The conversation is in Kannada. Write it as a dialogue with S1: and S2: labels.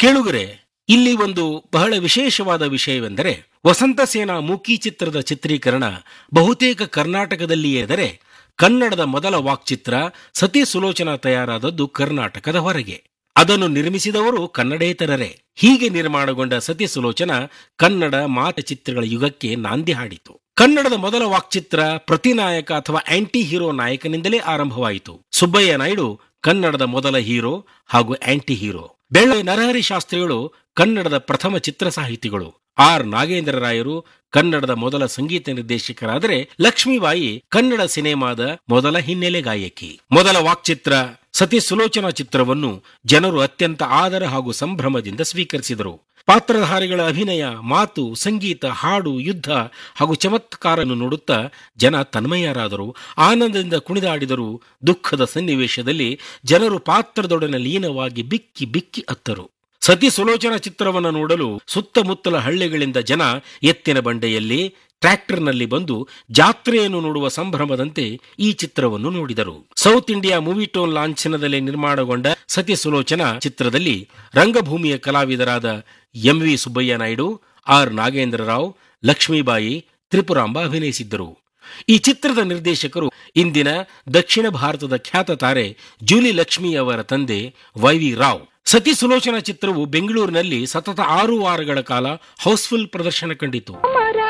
S1: ಕೇಳುಗರೆ ಇಲ್ಲಿ ಒಂದು ಬಹಳ ವಿಶೇಷವಾದ ವಿಷಯವೆಂದರೆ ವಸಂತ ಸೇನಾ ಮೂಕಿ ಚಿತ್ರದ ಚಿತ್ರೀಕರಣ ಬಹುತೇಕ ಕರ್ನಾಟಕದಲ್ಲಿಯೇ ಇದ್ದರೆ ಕನ್ನಡದ ಮೊದಲ ವಾಕ್ಚಿತ್ರ ಸತಿ ಸುಲೋಚನಾ ತಯಾರಾದದ್ದು ಕರ್ನಾಟಕದ ಹೊರಗೆ ಅದನ್ನು ನಿರ್ಮಿಸಿದವರು ಕನ್ನಡೇತರರೇ ಹೀಗೆ ನಿರ್ಮಾಣಗೊಂಡ ಸತಿ ಸುಲೋಚನಾ ಕನ್ನಡ ಮಾತಚಿತ್ರಗಳ ಯುಗಕ್ಕೆ ನಾಂದಿ ಹಾಡಿತು ಕನ್ನಡದ ಮೊದಲ ವಾಕ್ಚಿತ್ರ ಪ್ರತಿನಾಯಕ ಅಥವಾ ಆಂಟಿ ಹೀರೋ ನಾಯಕನಿಂದಲೇ ಆರಂಭವಾಯಿತು ಸುಬ್ಬಯ್ಯ ನಾಯ್ಡು ಕನ್ನಡದ ಮೊದಲ ಹೀರೋ ಹಾಗೂ ಆಂಟಿ ಹೀರೋ ಬೆಳ್ಳೆ ನರಹರಿ ಶಾಸ್ತ್ರಿಗಳು ಕನ್ನಡದ ಪ್ರಥಮ ಚಿತ್ರ ಸಾಹಿತಿಗಳು ಆರ್ ನಾಗೇಂದ್ರ ರಾಯರು ಕನ್ನಡದ ಮೊದಲ ಸಂಗೀತ ನಿರ್ದೇಶಕರಾದರೆ ಲಕ್ಷ್ಮೀಬಾಯಿ ಕನ್ನಡ ಸಿನಿಮಾದ ಮೊದಲ ಹಿನ್ನೆಲೆ ಗಾಯಕಿ ಮೊದಲ ವಾಕ್ಚಿತ್ರ ಸತಿ ಸುಲೋಚನಾ ಚಿತ್ರವನ್ನು ಜನರು ಅತ್ಯಂತ ಆದರ ಹಾಗೂ ಸಂಭ್ರಮದಿಂದ ಸ್ವೀಕರಿಸಿದರು ಪಾತ್ರಧಾರಿಗಳ ಅಭಿನಯ ಮಾತು ಸಂಗೀತ ಹಾಡು ಯುದ್ಧ ಹಾಗೂ ಚಮತ್ಕಾರನ್ನು ನೋಡುತ್ತಾ ಜನ ತನ್ಮಯರಾದರು ಆನಂದದಿಂದ ಕುಣಿದಾಡಿದರು ದುಃಖದ ಸನ್ನಿವೇಶದಲ್ಲಿ ಜನರು ಪಾತ್ರದೊಡನೆ ಲೀನವಾಗಿ ಬಿಕ್ಕಿ ಬಿಕ್ಕಿ ಅತ್ತರು ಸತಿ ಸುಲೋಚನಾ ಚಿತ್ರವನ್ನು ನೋಡಲು ಸುತ್ತಮುತ್ತಲ ಹಳ್ಳಿಗಳಿಂದ ಜನ ಎತ್ತಿನ ಬಂಡೆಯಲ್ಲಿ ಟ್ರ್ಯಾಕ್ಟರ್ನಲ್ಲಿ ಬಂದು ಜಾತ್ರೆಯನ್ನು ನೋಡುವ ಸಂಭ್ರಮದಂತೆ ಈ ಚಿತ್ರವನ್ನು ನೋಡಿದರು ಸೌತ್ ಇಂಡಿಯಾ ಮೂವಿ ಟೋನ್ ಲಾಂಛನದಲ್ಲಿ ನಿರ್ಮಾಣಗೊಂಡ ಸತಿ ಸುಲೋಚನಾ ಚಿತ್ರದಲ್ಲಿ ರಂಗಭೂಮಿಯ ಕಲಾವಿದರಾದ M V Subbaiah Naidu R Nagendra Rao Lakshmibai Tripuramba ಅಭಿನಯಿಸಿದ್ದರು ಈ ಚಿತ್ರದ ನಿರ್ದೇಶಕರು ಇಂದಿನ ದಕ್ಷಿಣ ಭಾರತದ ಖ್ಯಾತ ತಾರೆ ಜೂಲಿ ಲಕ್ಷ್ಮಿ ಅವರ ತಂದೆ ವೈ ವಿ ರಾವ್ ಸತಿ ಸುಲೋಚನಾ ಚಿತ್ರವು ಬೆಂಗಳೂರಿನಲ್ಲಿ ಸತತ ಆರು ವಾರಗಳ ಕಾಲ ಹೌಸ್ಫುಲ್ ಪ್ರದರ್ಶನ ಕಂಡಿತು
S2: ಅಮರ